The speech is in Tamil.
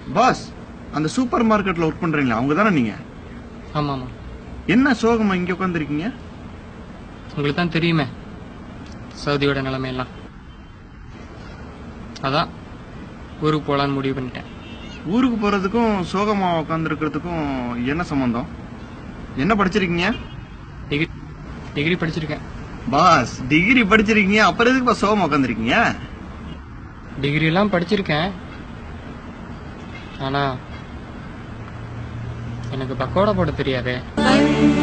பாஸ் அந்த சூப்பர் மார்க்கெட்ல ஒர்க் பண்றீங்களா அவங்க தானே நீங்க ஆமாம் ஆமாம் என்ன சோகமா இங்க உட்காந்துருக்கீங்க உங்களுக்கு தான் தெரியுமே சவுதியோட நிலைமையெல்லாம் அதான் ஊருக்கு போகலான்னு முடிவு பண்ணிட்டேன் ஊருக்கு போறதுக்கும் சோகமா உட்காந்துருக்கிறதுக்கும் என்ன சம்பந்தம் என்ன படிச்சிருக்கீங்க டிகிரி டிகிரி படிச்சிருக்கேன் பாஸ் டிகிரி படிச்சிருக்கீங்க அப்புறம் எதுக்கு பாஸ் சோகமா உட்காந்துருக்கீங்க டிகிரிலாம் படிச்சிருக்கேன் ஆனா எனக்கு பக்கோடா போட தெரியாதே